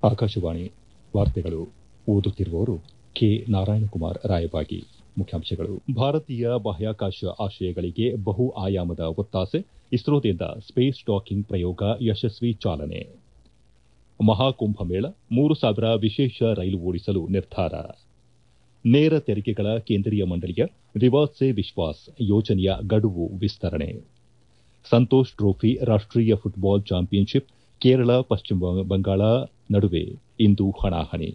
ಆಕಾಶವಾಣಿ ವಾರ್ತೆಗಳು ಓದುತ್ತಿರುವವರು ಕೆ ನಾರಾಯಣಕುಮಾರ್ ರಾಯಬಾಗಿ ಮುಖ್ಯಾಂಶಗಳು ಭಾರತೀಯ ಬಾಹ್ಯಾಕಾಶ ಆಶಯಗಳಿಗೆ ಬಹು ಆಯಾಮದ ಒತ್ತಾಸೆ ಇಸ್ರೋದಿಂದ ಸ್ಪೇಸ್ ಡಾಕಿಂಗ್ ಪ್ರಯೋಗ ಯಶಸ್ವಿ ಚಾಲನೆ ಮಹಾಕುಂಭಮೇಳ ಮೂರು ಸಾವಿರ ವಿಶೇಷ ರೈಲು ಓಡಿಸಲು ನಿರ್ಧಾರ ನೇರ ತೆರಿಗೆಗಳ ಕೇಂದ್ರೀಯ ಮಂಡಳಿಯ ವಿವಾದ್ ಸೆ ವಿಶ್ವಾಸ್ ಯೋಜನೆಯ ಗಡುವು ವಿಸ್ತರಣೆ ಸಂತೋಷ್ ಟ್ರೋಫಿ ರಾಷ್ಟೀಯ ಫುಟ್ಬಾಲ್ ಚಾಂಪಿಯನ್ಶಿಪ್ ಕೇರಳ ಪಶ್ಚಿಮ ಬಂಗಾಳ ನಡುವೆ ಇಂದು ಹಣಾಹಣಿ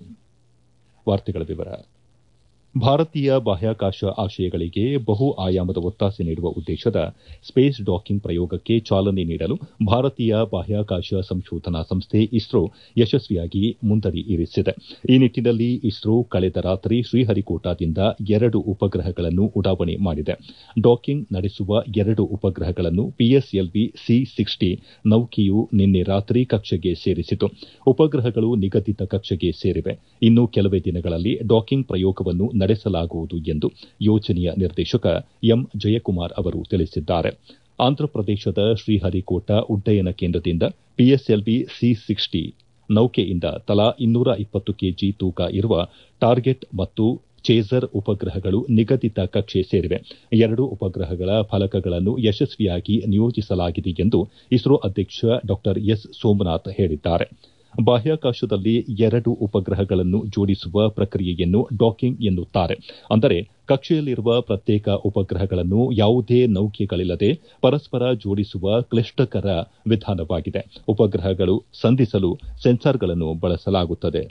ಭಾರತೀಯ ಬಾಹ್ಯಾಕಾಶ ಆಶಯಗಳಿಗೆ ಬಹು ಆಯಾಮದ ಒತ್ತಾಸೆ ನೀಡುವ ಉದ್ದೇಶದ ಸ್ಪೇಸ್ ಡಾಕಿಂಗ್ ಪ್ರಯೋಗಕ್ಕೆ ಚಾಲನೆ ನೀಡಲು ಭಾರತೀಯ ಬಾಹ್ಯಾಕಾಶ ಸಂಶೋಧನಾ ಸಂಸ್ಥೆ ಇಸ್ರೋ ಯಶಸ್ವಿಯಾಗಿ ಮುಂದಡಿ ಇರಿಸಿದೆ ಈ ನಿಟ್ಟನಲ್ಲಿ ಇಸ್ರೋ ಕಳೆದ ರಾತ್ರಿ ಶ್ರೀಹರಿಕೋಟಾದಿಂದ ಎರಡು ಉಪಗ್ರಹಗಳನ್ನು ಉಡಾವಣೆ ಮಾಡಿದೆ ಡಾಕಿಂಗ್ ನಡೆಸುವ ಎರಡು ಉಪಗ್ರಹಗಳನ್ನು ಪಿಎಸ್ಎಲ್ವಿ ಸಿ ಸಿಕ್ಸ್ಟಿ ನೌಕೆಯು ನಿನ್ನೆ ರಾತ್ರಿ ಕಕ್ಷೆಗೆ ಸೇರಿಸಿತು ಉಪಗ್ರಹಗಳು ನಿಗದಿತ ಕಕ್ಷೆಗೆ ಸೇರಿವೆ ಇನ್ನು ಕೆಲವೇ ದಿನಗಳಲ್ಲಿ ಡಾಕಿಂಗ್ ಪ್ರಯೋಗವನ್ನು ನಡೆಸಲಾಗುವುದು ಎಂದು ಯೋಜನೆಯ ನಿರ್ದೇಶಕ ಎಂ ಜಯಕುಮಾರ್ ಅವರು ತಿಳಿಸಿದ್ದಾರೆ ಆಂಧ್ರಪ್ರದೇಶದ ಶ್ರೀಹರಿಕೋಟಾ ಉಡ್ಡಯನ ಕೇಂದ್ರದಿಂದ ಪಿಎಸ್ಎಲ್ವಿ ಸಿ ಸಿಕ್ಸ್ಟಿ ನೌಕೆಯಿಂದ ತಲಾ ಇನ್ನೂರ ಇಪ್ಪತ್ತು ಕೆಜಿ ತೂಕ ಇರುವ ಟಾರ್ಗೆಟ್ ಮತ್ತು ಚೇಸರ್ ಉಪಗ್ರಹಗಳು ನಿಗದಿತ ಕಕ್ಷೆ ಸೇರಿವೆ ಎರಡೂ ಉಪಗ್ರಹಗಳ ಫಲಕಗಳನ್ನು ಯಶಸ್ವಿಯಾಗಿ ನಿಯೋಜಿಸಲಾಗಿದೆ ಎಂದು ಇಸ್ರೋ ಅಧ್ಯಕ್ಷ ಡಾ ಎಸ್ ಸೋಮನಾಥ್ ಹೇಳಿದ್ದಾರೆ ಬಾಹ್ಯಾಕಾಶದಲ್ಲಿ ಎರಡು ಉಪಗ್ರಹಗಳನ್ನು ಜೋಡಿಸುವ ಪ್ರಕ್ರಿಯೆಯನ್ನು ಡಾಕಿಂಗ್ ಎನ್ನುತ್ತಾರೆ ಅಂದರೆ ಕಕ್ಷೆಯಲ್ಲಿರುವ ಪ್ರತ್ಯೇಕ ಉಪಗ್ರಹಗಳನ್ನು ಯಾವುದೇ ನೌಕೆಗಳಿಲ್ಲದೆ ಪರಸ್ಪರ ಜೋಡಿಸುವ ಕ್ಲಿಷ್ಟಕರ ವಿಧಾನವಾಗಿದೆ ಉಪಗ್ರಹಗಳು ಸಂಧಿಸಲು ಸೆನ್ಸಾರ್ಗಳನ್ನು ಬಳಸಲಾಗುತ್ತದೆ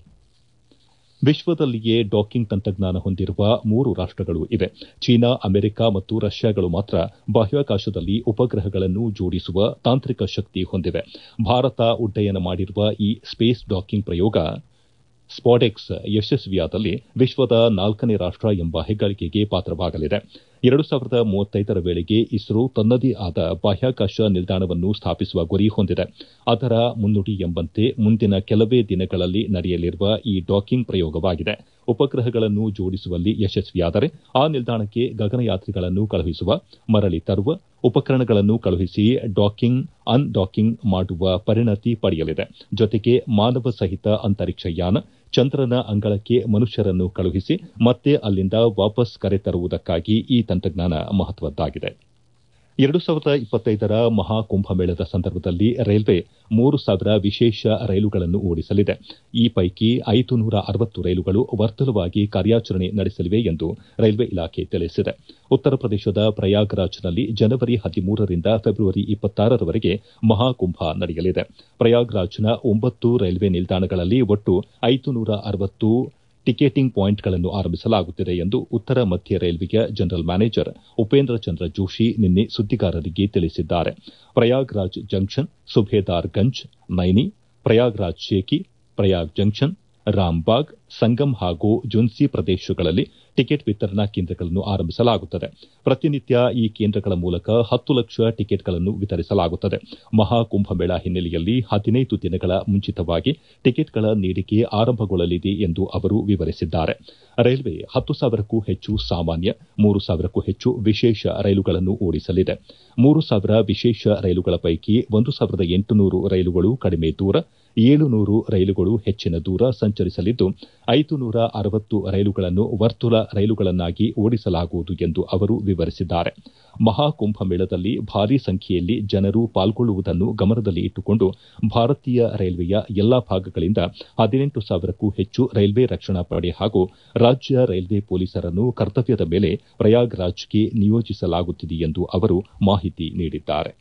ವಿಶ್ವದಲ್ಲಿಯೇ ಡಾಕಿಂಗ್ ತಂತ್ರಜ್ಞಾನ ಹೊಂದಿರುವ ಮೂರು ರಾಷ್ಟಗಳು ಇವೆ ಚೀನಾ ಅಮೆರಿಕ ಮತ್ತು ರಷ್ಯಾಗಳು ಮಾತ್ರ ಬಾಹ್ಯಾಕಾಶದಲ್ಲಿ ಉಪಗ್ರಹಗಳನ್ನು ಜೋಡಿಸುವ ತಾಂತ್ರಿಕ ಶಕ್ತಿ ಹೊಂದಿವೆ ಭಾರತ ಉಡ್ಡಯನ ಮಾಡಿರುವ ಈ ಸ್ಪೇಸ್ ಡಾಕಿಂಗ್ ಪ್ರಯೋಗ ಸ್ಪಾಡೆಕ್ಸ್ ಯಶಸ್ವಿಯಾದಲ್ಲಿ ವಿಶ್ವದ ನಾಲ್ಕನೇ ರಾಷ್ಟ ಎಂಬ ಹೆಗ್ಗಳಿಕೆಗೆ ಪಾತ್ರವಾಗಲಿದೆ ಎರಡು ಸಾವಿರದ ಮೂವತ್ತೈದರ ವೇಳೆಗೆ ಇಸ್ರೋ ತನ್ನದೇ ಆದ ಬಾಹ್ಯಾಕಾಶ ನಿಲ್ದಾಣವನ್ನು ಸ್ಥಾಪಿಸುವ ಗುರಿ ಹೊಂದಿದೆ ಅದರ ಮುನ್ನುಡಿ ಎಂಬಂತೆ ಮುಂದಿನ ಕೆಲವೇ ದಿನಗಳಲ್ಲಿ ನಡೆಯಲಿರುವ ಈ ಡಾಕಿಂಗ್ ಪ್ರಯೋಗವಾಗಿದೆ ಉಪಗ್ರಹಗಳನ್ನು ಜೋಡಿಸುವಲ್ಲಿ ಯಶಸ್ವಿಯಾದರೆ ಆ ನಿಲ್ದಾಣಕ್ಕೆ ಗಗನಯಾತ್ರಿಗಳನ್ನು ಕಳುಹಿಸುವ ಮರಳಿ ತರುವ ಉಪಕರಣಗಳನ್ನು ಕಳುಹಿಸಿ ಡಾಕಿಂಗ್ ಅನ್ ಡಾಕಿಂಗ್ ಮಾಡುವ ಪರಿಣತಿ ಪಡೆಯಲಿದೆ ಜೊತೆಗೆ ಮಾನವ ಸಹಿತ ಅಂತರಿಕ್ಷ ಯಾನ ಚಂದ್ರನ ಅಂಗಳಕ್ಕೆ ಮನುಷ್ಯರನ್ನು ಕಳುಹಿಸಿ ಮತ್ತೆ ಅಲ್ಲಿಂದ ವಾಪಸ್ ಕರೆತರುವುದಕ್ಕಾಗಿ ಈ ತಂತ್ರಜ್ಞಾನ ಮಹತ್ವದ್ದಾಗಿದೆ ಎರಡು ಸಾವಿರದ ಇಪ್ಪತ್ತೈದರ ಮಹಾಕುಂಭಮೇಳದ ಸಂದರ್ಭದಲ್ಲಿ ರೈಲ್ವೆ ಮೂರು ಸಾವಿರ ವಿಶೇಷ ರೈಲುಗಳನ್ನು ಓಡಿಸಲಿದೆ ಈ ಪೈಕಿ ಐದು ನೂರ ಅರವತ್ತು ರೈಲುಗಳು ವರ್ತುಲವಾಗಿ ಕಾರ್ಯಾಚರಣೆ ನಡೆಸಲಿವೆ ಎಂದು ರೈಲ್ವೆ ಇಲಾಖೆ ತಿಳಿಸಿದೆ ಉತ್ತರ ಪ್ರದೇಶದ ಪ್ರಯಾಗ್ರಾಜ್ನಲ್ಲಿ ಜನವರಿ ಹದಿಮೂರರಿಂದ ಫೆಬ್ರವರಿ ಇಪ್ಪತ್ತಾರರವರೆಗೆ ಮಹಾಕುಂಭ ನಡೆಯಲಿದೆ ಪ್ರಯಾಗ್ರಾಜ್ನ ಒಂಬತ್ತು ರೈಲ್ವೆ ನಿಲ್ದಾಣಗಳಲ್ಲಿ ಒಟ್ಟು ಐದು ನೂರ ಅರವತ್ತು ಟಿಕೆಟಿಂಗ್ ಪಾಯಿಂಟ್ಗಳನ್ನು ಆರಂಭಿಸಲಾಗುತ್ತಿದೆ ಎಂದು ಉತ್ತರ ಮಧ್ಯ ರೈಲ್ವೆಯ ಜನರಲ್ ಮ್ಯಾನೇಜರ್ ಉಪೇಂದ್ರ ಚಂದ್ರ ಜೋಶಿ ನಿನ್ನೆ ಸುದ್ದಿಗಾರರಿಗೆ ತಿಳಿಸಿದ್ದಾರೆ ಪ್ರಯಾಗ್ರಾಜ್ ಜಂಕ್ಷನ್ ಸುಬೇದಾರ್ ಗಂಜ್ ನೈನಿ ಪ್ರಯಾಗ್ರಾಜ್ ಶೇಖಿ ಪ್ರಯಾಗ್ ಜಂಕ್ಷನ್ ರಾಮ್ಬಾಗ್ ಸಂಗಮ್ ಹಾಗೂ ಜುನ್ಸಿ ಪ್ರದೇಶಗಳಲ್ಲಿ ಟಿಕೆಟ್ ವಿತರಣಾ ಕೇಂದ್ರಗಳನ್ನು ಆರಂಭಿಸಲಾಗುತ್ತದೆ ಪ್ರತಿನಿತ್ಯ ಈ ಕೇಂದ್ರಗಳ ಮೂಲಕ ಹತ್ತು ಲಕ್ಷ ಟಿಕೆಟ್ಗಳನ್ನು ವಿತರಿಸಲಾಗುತ್ತದೆ ಮಹಾಕುಂಭಮೇಳ ಹಿನ್ನೆಲೆಯಲ್ಲಿ ಹದಿನೈದು ದಿನಗಳ ಮುಂಚಿತವಾಗಿ ಟಿಕೆಟ್ಗಳ ನೀಡಿಕೆ ಆರಂಭಗೊಳ್ಳಲಿದೆ ಎಂದು ಅವರು ವಿವರಿಸಿದ್ದಾರೆ ರೈಲ್ವೆ ಹತ್ತು ಸಾವಿರಕ್ಕೂ ಹೆಚ್ಚು ಸಾಮಾನ್ಯ ಮೂರು ಸಾವಿರಕ್ಕೂ ಹೆಚ್ಚು ವಿಶೇಷ ರೈಲುಗಳನ್ನು ಓಡಿಸಲಿದೆ ಮೂರು ಸಾವಿರ ವಿಶೇಷ ರೈಲುಗಳ ಪೈಕಿ ಒಂದು ಸಾವಿರದ ಎಂಟುನೂರು ರೈಲುಗಳು ಕಡಿಮೆ ದೂರ ಏಳು ನೂರು ರೈಲುಗಳು ಹೆಚ್ಚಿನ ದೂರ ಸಂಚರಿಸಲಿದ್ದು ಐದು ನೂರ ಅರವತ್ತು ರೈಲುಗಳನ್ನು ವರ್ತುಲ ರೈಲುಗಳನ್ನಾಗಿ ಓಡಿಸಲಾಗುವುದು ಎಂದು ಅವರು ವಿವರಿಸಿದ್ದಾರೆ ಮಹಾಕುಂಭಮೇಳದಲ್ಲಿ ಭಾರೀ ಸಂಖ್ಯೆಯಲ್ಲಿ ಜನರು ಪಾಲ್ಗೊಳ್ಳುವುದನ್ನು ಗಮನದಲ್ಲಿ ಇಟ್ಟುಕೊಂಡು ಭಾರತೀಯ ರೈಲ್ವೆಯ ಎಲ್ಲಾ ಭಾಗಗಳಿಂದ ಹದಿನೆಂಟು ಸಾವಿರಕ್ಕೂ ಹೆಚ್ಚು ರೈಲ್ವೆ ರಕ್ಷಣಾ ಪಡೆ ಹಾಗೂ ರಾಜ್ಯ ರೈಲ್ವೆ ಪೊಲೀಸರನ್ನು ಕರ್ತವ್ಯದ ಮೇಲೆ ಪ್ರಯಾಗ್ರಾಜ್ಗೆ ನಿಯೋಜಿಸಲಾಗುತ್ತಿದೆ ಎಂದು ಅವರು ಮಾಹಿತಿ ನೀಡಿದ್ದಾರೆ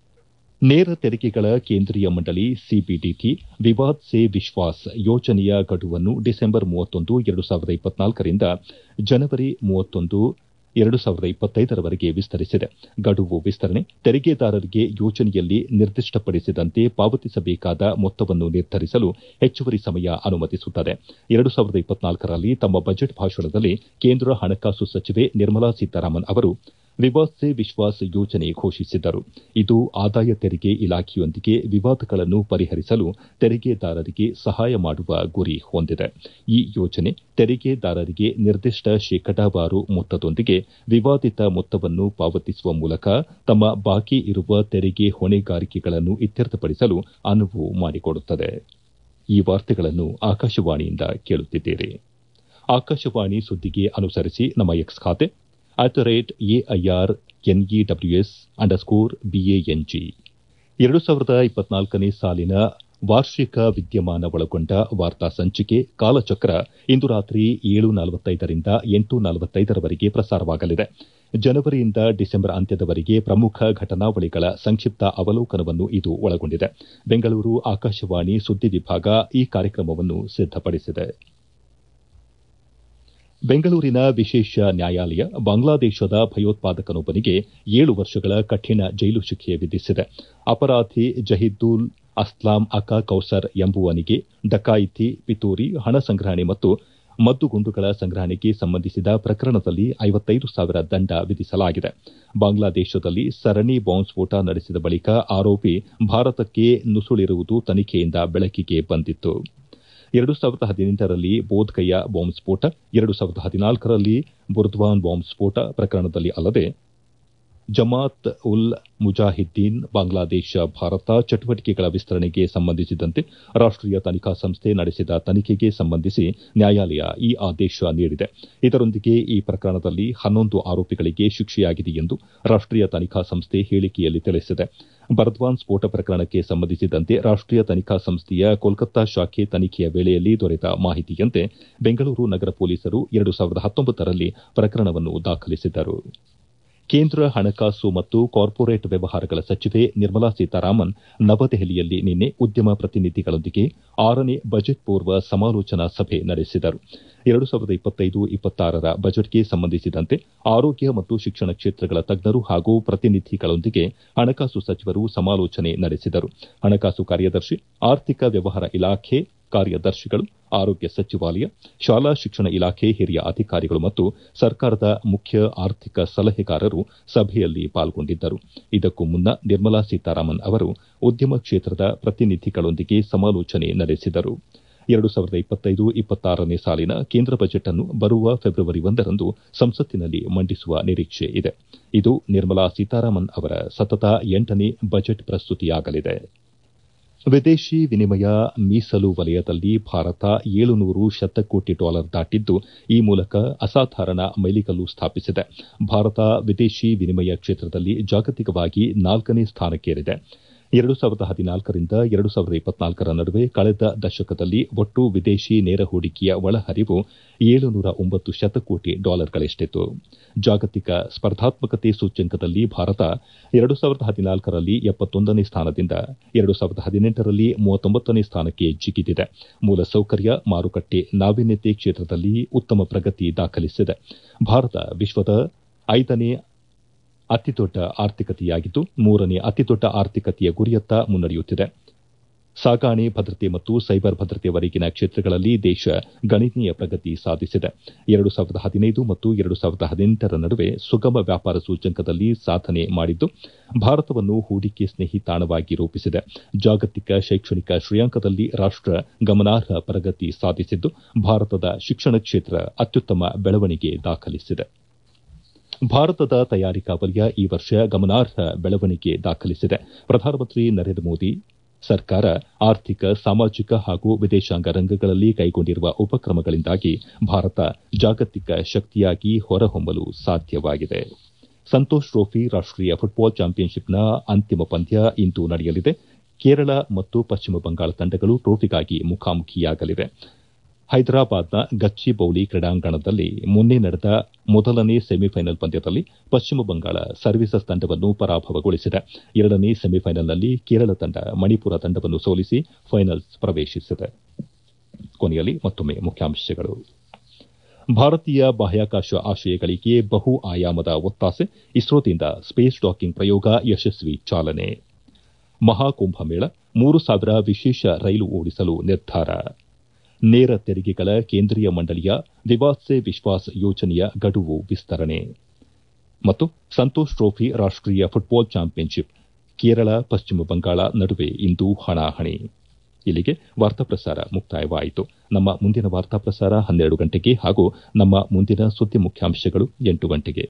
ನೇರ ತೆರಿಗೆಗಳ ಕೇಂದ್ರೀಯ ಮಂಡಳಿ ಸಿಬಿಡಿಟಿ ವಿವಾದ್ ಸೆ ವಿಶ್ವಾಸ್ ಯೋಜನೆಯ ಗಡುವನ್ನು ಡಿಸೆಂಬರ್ ಮೂವತ್ತೊಂದು ಎರಡು ಸಾವಿರದ ಇಪ್ಪತ್ನಾಲ್ಕರಿಂದ ಜನವರಿ ಮೂವತ್ತೊಂದು ಎರಡು ಸಾವಿರದ ಇಪ್ಪತ್ತೈದರವರೆಗೆ ವಿಸ್ತರಿಸಿದೆ ಗಡುವು ವಿಸ್ತರಣೆ ತೆರಿಗೆದಾರರಿಗೆ ಯೋಜನೆಯಲ್ಲಿ ನಿರ್ದಿಷ್ಟಪಡಿಸಿದಂತೆ ಪಾವತಿಸಬೇಕಾದ ಮೊತ್ತವನ್ನು ನಿರ್ಧರಿಸಲು ಹೆಚ್ಚುವರಿ ಸಮಯ ಅನುಮತಿಸುತ್ತದೆ ಎರಡು ಸಾವಿರದ ಇಪ್ಪತ್ನಾಲ್ಕರಲ್ಲಿ ತಮ್ಮ ಬಜೆಟ್ ಭಾಷಣದಲ್ಲಿ ಕೇಂದ್ರ ಹಣಕಾಸು ಸಚಿವೆ ನಿರ್ಮಲಾ ಸೀತಾರಾಮನ್ ಅವರು ವಿವಾದ್ ಸೆ ವಿಶ್ವಾಸ್ ಯೋಜನೆ ಘೋಷಿಸಿದ್ದರು ಇದು ಆದಾಯ ತೆರಿಗೆ ಇಲಾಖೆಯೊಂದಿಗೆ ವಿವಾದಗಳನ್ನು ಪರಿಹರಿಸಲು ತೆರಿಗೆದಾರರಿಗೆ ಸಹಾಯ ಮಾಡುವ ಗುರಿ ಹೊಂದಿದೆ ಈ ಯೋಜನೆ ತೆರಿಗೆದಾರರಿಗೆ ನಿರ್ದಿಷ್ಟ ಶೇಕಡಾವಾರು ಮೊತ್ತದೊಂದಿಗೆ ವಿವಾದಿತ ಮೊತ್ತವನ್ನು ಪಾವತಿಸುವ ಮೂಲಕ ತಮ್ಮ ಬಾಕಿ ಇರುವ ತೆರಿಗೆ ಹೊಣೆಗಾರಿಕೆಗಳನ್ನು ಇತ್ಯರ್ಥಪಡಿಸಲು ಅನುವು ಮಾಡಿಕೊಡುತ್ತದೆ ಈ ವಾರ್ತೆಗಳನ್ನು ಆಕಾಶವಾಣಿಯಿಂದ ಕೇಳುತ್ತಿದ್ದೀರಿ ಆಕಾಶವಾಣಿ ಸುದ್ದಿಗೆ ಅನುಸರಿಸಿ ನಮ್ಮ ಎಕ್ಸ್ ಖಾತೆ at the rate A I R N E W S underscore B A N G ಎರಡು ಸಾವಿರದ ಇಪ್ಪತ್ನಾಲ್ಕನೇ ಸಾಲಿನ ವಾರ್ಷಿಕ ವಿದ್ಯಮಾನ ಒಳಗೊಂಡ ವಾರ್ತಾ ಸಂಚಿಕೆ ಕಾಲಚಕ್ರ ಇಂದು ರಾತ್ರಿ ಏಳು ನಲವತ್ತೈದರಿಂದ ಎಂಟು ನಲವತ್ತೈದರವರೆಗೆ ಪ್ರಸಾರವಾಗಲಿದೆ ಜನವರಿಯಿಂದ ಡಿಸೆಂಬರ್ ಅಂತ್ಯದವರೆಗೆ ಪ್ರಮುಖ ಘಟನಾವಳಿಗಳ ಸಂಕ್ಷಿಪ್ತ ಅವಲೋಕನವನ್ನು ಇದು ಒಳಗೊಂಡಿದೆ ಬೆಂಗಳೂರು ಆಕಾಶವಾಣಿ ಸುದ್ದಿ ವಿಭಾಗ ಈ ಕಾರ್ಯಕ್ರಮವನ್ನು ಸಿದ್ದಪಡಿಸಿದೆ ಬೆಂಗಳೂರಿನ ವಿಶೇಷ ನ್ಯಾಯಾಲಯ ಬಾಂಗ್ಲಾದೇಶದ ಭಯೋತ್ಪಾದಕನೊಬ್ಬನಿಗೆ ಏಳು ವರ್ಷಗಳ ಕಠಿಣ ಜೈಲು ಶಿಕ್ಷೆ ವಿಧಿಸಿದೆ ಅಪರಾಧಿ ಜಹೀದುಲ್ ಅಸ್ಲಾಂ ಅಕಾ ಕೌಸರ್ ಎಂಬುವನಿಗೆ ಡಕಾಯಿತಿ ಪಿತೂರಿ ಹಣ ಸಂಗ್ರಹಣೆ ಮತ್ತು ಮದ್ದುಗುಂಡುಗಳ ಸಂಗ್ರಹಣೆಗೆ ಸಂಬಂಧಿಸಿದ ಪ್ರಕರಣದಲ್ಲಿ ಐವತ್ತೈದು ಸಾವಿರ ದಂಡ ವಿಧಿಸಲಾಗಿದೆ ಬಾಂಗ್ಲಾದೇಶದಲ್ಲಿ ಸರಣಿ ಬಾಂಬ್ ಸ್ಫೋಟ ನಡೆಸಿದ ಬಳಿಕ ಆರೋಪಿ ಭಾರತಕ್ಕೆ ನುಸುಳಿರುವುದು ತನಿಖೆಯಿಂದ ಬೆಳಕಿಗೆ ಬಂದಿತ್ತು ಎರಡು ಸಾವಿರದ ಹದಿನೆಂಟರಲ್ಲಿ ಬೋಧ್ಗಯ ಬಾಂಬ್ ಸ್ಫೋಟ ಎರಡು ಸಾವಿರದ ಹದಿನಾಲ್ಕರಲ್ಲಿ ಬುರ್ದ್ವಾನ್ ಬಾಂಬ್ ಸ್ಫೋಟ ಪ್ರಕರಣದಲ್ಲಿ ಅಲ್ಲದೆ ಜಮಾತ್ ಉಲ್ ಮುಜಾಹಿದ್ದೀನ್ ಬಾಂಗ್ಲಾದೇಶ ಭಾರತ ಚಟುವಟಿಕೆಗಳ ವಿಸ್ತರಣೆಗೆ ಸಂಬಂಧಿಸಿದಂತೆ ರಾಷ್ಟೀಯ ತನಿಖಾ ಸಂಸ್ಥೆ ನಡೆಸಿದ ತನಿಖೆಗೆ ಸಂಬಂಧಿಸಿ ನ್ಯಾಯಾಲಯ ಈ ಆದೇಶ ನೀಡಿದೆ ಇದರೊಂದಿಗೆ ಈ ಪ್ರಕರಣದಲ್ಲಿ ಹನ್ನೊಂದು ಆರೋಪಿಗಳಿಗೆ ಶಿಕ್ಷೆಯಾಗಿದೆ ಎಂದು ರಾಷ್ಟೀಯ ತನಿಖಾ ಸಂಸ್ಥೆ ಹೇಳಿಕೆಯಲ್ಲಿ ತಿಳಿಸಿದೆ ಬರ್ದ್ವಾನ್ ಸ್ಫೋಟ ಪ್ರಕರಣಕ್ಕೆ ಸಂಬಂಧಿಸಿದಂತೆ ರಾಷ್ಟೀಯ ತನಿಖಾ ಸಂಸ್ಥೆಯ ಕೋಲ್ಕತ್ತಾ ಶಾಖೆ ತನಿಖೆಯ ವೇಳೆಯಲ್ಲಿ ದೊರೆತ ಮಾಹಿತಿಯಂತೆ ಬೆಂಗಳೂರು ನಗರ ಪೊಲೀಸರು ಎರಡು ಸಾವಿರದ ಹತ್ತೊಂಬತ್ತರಲ್ಲಿ ಪ್ರಕರಣವನ್ನು ದಾಖಲಿಸಿದ್ದರು ಕೇಂದ್ರ ಹಣಕಾಸು ಮತ್ತು ಕಾರ್ಪೊರೇಟ್ ವ್ಯವಹಾರಗಳ ಸಚಿವೆ ನಿರ್ಮಲಾ ಸೀತಾರಾಮನ್ ನವದೆಹಲಿಯಲ್ಲಿ ನಿನ್ನೆ ಉದ್ಯಮ ಪ್ರತಿನಿಧಿಗಳೊಂದಿಗೆ ಆರನೇ ಬಜೆಟ್ ಪೂರ್ವ ಸಮಾಲೋಚನಾ ಸಭೆ ನಡೆಸಿದರು ಎರಡು ಸಾವಿರದ ಇಪ್ಪತ್ತೈದು ಇಪ್ಪತ್ತಾರರ ಬಜೆಟ್ಗೆ ಸಂಬಂಧಿಸಿದಂತೆ ಆರೋಗ್ಯ ಮತ್ತು ಶಿಕ್ಷಣ ಕ್ಷೇತ್ರಗಳ ತಜ್ಞರು ಹಾಗೂ ಪ್ರತಿನಿಧಿಗಳೊಂದಿಗೆ ಹಣಕಾಸು ಸಚಿವರು ಸಮಾಲೋಚನೆ ನಡೆಸಿದರು ಹಣಕಾಸು ಕಾರ್ಯದರ್ಶಿ ಆರ್ಥಿಕ ವ್ಯವಹಾರ ಇಲಾಖೆ ಕಾರ್ಯದರ್ಶಿಗಳು ಆರೋಗ್ಯ ಸಚಿವಾಲಯ ಶಾಲಾ ಶಿಕ್ಷಣ ಇಲಾಖೆ ಹಿರಿಯ ಅಧಿಕಾರಿಗಳು ಮತ್ತು ಸರ್ಕಾರದ ಮುಖ್ಯ ಆರ್ಥಿಕ ಸಲಹೆಗಾರರು ಸಭೆಯಲ್ಲಿ ಪಾಲ್ಗೊಂಡಿದ್ದರು ಇದಕ್ಕೂ ಮುನ್ನ ನಿರ್ಮಲಾ ಸೀತಾರಾಮನ್ ಅವರು ಉದ್ಯಮ ಕ್ಷೇತ್ರದ ಪ್ರತಿನಿಧಿಗಳೊಂದಿಗೆ ಸಮಾಲೋಚನೆ ನಡೆಸಿದರು ಎರಡು ಸಾವಿರದ ಇಪ್ಪತ್ತೈದು ಇಪ್ಪತ್ತಾರನೇ ಸಾಲಿನ ಕೇಂದ್ರ ಬಜೆಟ್ ಅನ್ನು ಬರುವ ಫೆಬ್ರವರಿ ಒಂದರಂದು ಸಂಸತ್ತಿನಲ್ಲಿ ಮಂಡಿಸುವ ನಿರೀಕ್ಷೆ ಇದೆ ಇದು ನಿರ್ಮಲಾ ಸೀತಾರಾಮನ್ ಅವರ ಸತತ ಎಂಟನೇ ಬಜೆಟ್ ಪ್ರಸ್ತುತಿಯಾಗಲಿದೆ ವಿದೇಶಿ ವಿನಿಮಯ ಮೀಸಲು ವಲಯದಲ್ಲಿ ಭಾರತ ಏಳುನೂರು ಶತಕೋಟಿ ಡಾಲರ್ ದಾಟಿದ್ದು ಈ ಮೂಲಕ ಅಸಾಧಾರಣ ಮೈಲಿಗಲ್ಲು ಸ್ಥಾಪಿಸಿದೆ ಭಾರತ ವಿದೇಶಿ ವಿನಿಮಯ ಕ್ಷೇತ್ರದಲ್ಲಿ ಜಾಗತಿಕವಾಗಿ ನಾಲ್ಕನೇ ಸ್ಥಾನಕ್ಕೇರಿದೆ ಎರಡು ಸಾವಿರದ ಹದಿನಾಲ್ಕರಿಂದ ಎರಡು ಸಾವಿರದ ಇಪ್ಪತ್ನಾಲ್ಕರ ನಡುವೆ ಕಳೆದ ದಶಕದಲ್ಲಿ ಒಟ್ಟು ವಿದೇಶಿ ನೇರ ಹೂಡಿಕೆಯ ಒಳಹರಿವು ಏಳುನೂರ ಒಂಬತ್ತು ಶತಕೋಟಿ ಡಾಲರ್ಗಳಷ್ಟಿತ್ತು ಜಾಗತಿಕ ಸ್ಪರ್ಧಾತ್ಮಕತೆ ಸೂಚ್ಯಂಕದಲ್ಲಿ ಭಾರತ ಎರಡು ಸಾವಿರದ ಹದಿನಾಲ್ಕರಲ್ಲಿ ಎಪ್ಪತ್ತೊಂದನೇ ಸ್ಥಾನದಿಂದ ಎರಡು ಸಾವಿರದ ಹದಿನೆಂಟರಲ್ಲಿ ಮೂವತ್ತೊಂಬತ್ತನೇ ಸ್ಥಾನಕ್ಕೆ ಜಿಗಿದಿದೆ ಮೂಲಸೌಕರ್ಯ ಮಾರುಕಟ್ಟೆ ನಾವೀನ್ಯತೆ ಕ್ಷೇತ್ರದಲ್ಲಿ ಉತ್ತಮ ಪ್ರಗತಿ ದಾಖಲಿಸಿದೆ ಭಾರತ ವಿಶ್ವದ ಐದನೇ ಅತಿದೊಡ್ಡ ಆರ್ಥಿಕತೆಯಾಗಿದ್ದು ಮೂರನೇ ಅತಿದೊಡ್ಡ ಆರ್ಥಿಕತೆಯ ಗುರಿಯತ್ತ ಮುನ್ನಡೆಯುತ್ತಿದೆ ಸಾಗಾಣೆ ಭದ್ರತೆ ಮತ್ತು ಸೈಬರ್ ಭದ್ರತೆಯವರೆಗಿನ ಕ್ಷೇತ್ರಗಳಲ್ಲಿ ದೇಶ ಗಣನೀಯ ಪ್ರಗತಿ ಸಾಧಿಸಿದೆ ಎರಡು ಸಾವಿರದ ಹದಿನೈದು ಮತ್ತು ಎರಡು ಸಾವಿರದ ಹದಿನೆಂಟರ ನಡುವೆ ಸುಗಮ ವ್ಯಾಪಾರ ಸೂಚ್ಯಂಕದಲ್ಲಿ ಸಾಧನೆ ಮಾಡಿದ್ದು ಭಾರತವನ್ನು ಹೂಡಿಕೆ ಸ್ನೇಹಿ ತಾಣವಾಗಿ ರೂಪಿಸಿದೆ ಜಾಗತಿಕ ಶೈಕ್ಷಣಿಕ ಶ್ರೇಯಾಂಕದಲ್ಲಿ ರಾಷ್ಟ ಗಮನಾರ್ಹ ಪ್ರಗತಿ ಸಾಧಿಸಿದ್ದು ಭಾರತದ ಶಿಕ್ಷಣ ಕ್ಷೇತ್ರ ಅತ್ಯುತ್ತಮ ಬೆಳವಣಿಗೆ ದಾಖಲಿಸಿದೆ ಭಾರತದ ತಯಾರಿಕಾ ವಲಯ ಈ ವರ್ಷ ಗಮನಾರ್ಹ ಬೆಳವಣಿಗೆ ದಾಖಲಿಸಿದೆ ಪ್ರಧಾನಮಂತ್ರಿ ನರೇಂದ್ರ ಮೋದಿ ಸರ್ಕಾರ ಆರ್ಥಿಕ ಸಾಮಾಜಿಕ ಹಾಗೂ ವಿದೇಶಾಂಗ ರಂಗಗಳಲ್ಲಿ ಕೈಗೊಂಡಿರುವ ಉಪಕ್ರಮಗಳಿಂದಾಗಿ ಭಾರತ ಜಾಗತಿಕ ಶಕ್ತಿಯಾಗಿ ಹೊರಹೊಮ್ಮಲು ಸಾಧ್ಯವಾಗಿದೆ ಸಂತೋಷ್ ಟ್ರೋಫಿ ರಾಷ್ಟೀಯ ಫುಟ್ಬಾಲ್ ಚಾಂಪಿಯನ್ಶಿಪ್ನ ಅಂತಿಮ ಪಂದ್ಯ ಇಂದು ನಡೆಯಲಿದೆ ಕೇರಳ ಮತ್ತು ಪಶ್ಚಿಮ ಬಂಗಾಳ ತಂಡಗಳು ಟ್ರೋಫಿಗಾಗಿ ಮುಖಾಮುಖಿಯಾಗಲಿವೆ ಹೈದರಾಬಾದ್ನ ಗಚ್ಚಿಬೌಲಿ ಕ್ರೀಡಾಂಗಣದಲ್ಲಿ ಮೊನ್ನೆ ನಡೆದ ಮೊದಲನೇ ಸೆಮಿಫೈನಲ್ ಪಂದ್ಯದಲ್ಲಿ ಪಶ್ಚಿಮ ಬಂಗಾಳ ಸರ್ವೀಸಸ್ ತಂಡವನ್ನು ಪರಾಭವಗೊಳಿಸಿದೆ ಎರಡನೇ ಸೆಮಿಫೈನಲ್ನಲ್ಲಿ ಕೇರಳ ತಂಡ ಮಣಿಪುರ ತಂಡವನ್ನು ಸೋಲಿಸಿ ಫೈನಲ್ಸ್ ಪ್ರವೇಶಿಸಿದೆ ಕೊನೆಯಲ್ಲಿ ಮತ್ತೊಮ್ಮೆ ಮುಖ್ಯಾಂಶಗಳು ಭಾರತೀಯ ಬಾಹ್ಯಾಕಾಶ ಆಶಯಗಳಿಗೆ ಬಹು ಆಯಾಮದ ಒತ್ತಾಸೆ ಇಸ್ರೋದಿಂದ ಸ್ಪೇಸ್ ಡಾಕಿಂಗ್ ಪ್ರಯೋಗ ಯಶಸ್ವಿ ಚಾಲನೆ ಮಹಾಕುಂಭಮೇಳ ಮೂರು ಸಾವಿರ ವಿಶೇಷ ರೈಲು ಓಡಿಸಲು ನಿರ್ಧಾರ ನೇರ ತೆರಿಗೆಗಳ ಕೇಂದ್ರೀಯ ಮಂಡಳಿಯ ವಿವಾದ್ ಸೆ ವಿಶ್ವಾಸ್ ಯೋಜನೆಯ ಗಡುವು ವಿಸ್ತರಣೆ ಮತ್ತು ಸಂತೋಷ್ ಟ್ರೋಫಿ ರಾಷ್ಟೀಯ ಫುಟ್ಬಾಲ್ ಚಾಂಪಿಯನ್ಶಿಪ್ ಕೇರಳ ಪಶ್ಚಿಮ ಬಂಗಾಳ ನಡುವೆ ಇಂದು ಹಣಾಹಣಿ ಇಲ್ಲಿಗೆ ವಾರ್ತಾ ಪ್ರಸಾರ ಮುಕ್ತಾಯವಾಯಿತು ನಮ್ಮ ಮುಂದಿನ ವಾರ್ತಾ ಪ್ರಸಾರ ಹನ್ನೆರಡು ಗಂಟೆಗೆ ಹಾಗೂ ನಮ್ಮ ಮುಂದಿನ ಸುದ್ದಿ ಮುಖ್ಯಾಂಶಗಳು ಎಂಟು ಗಂಟೆಗೆ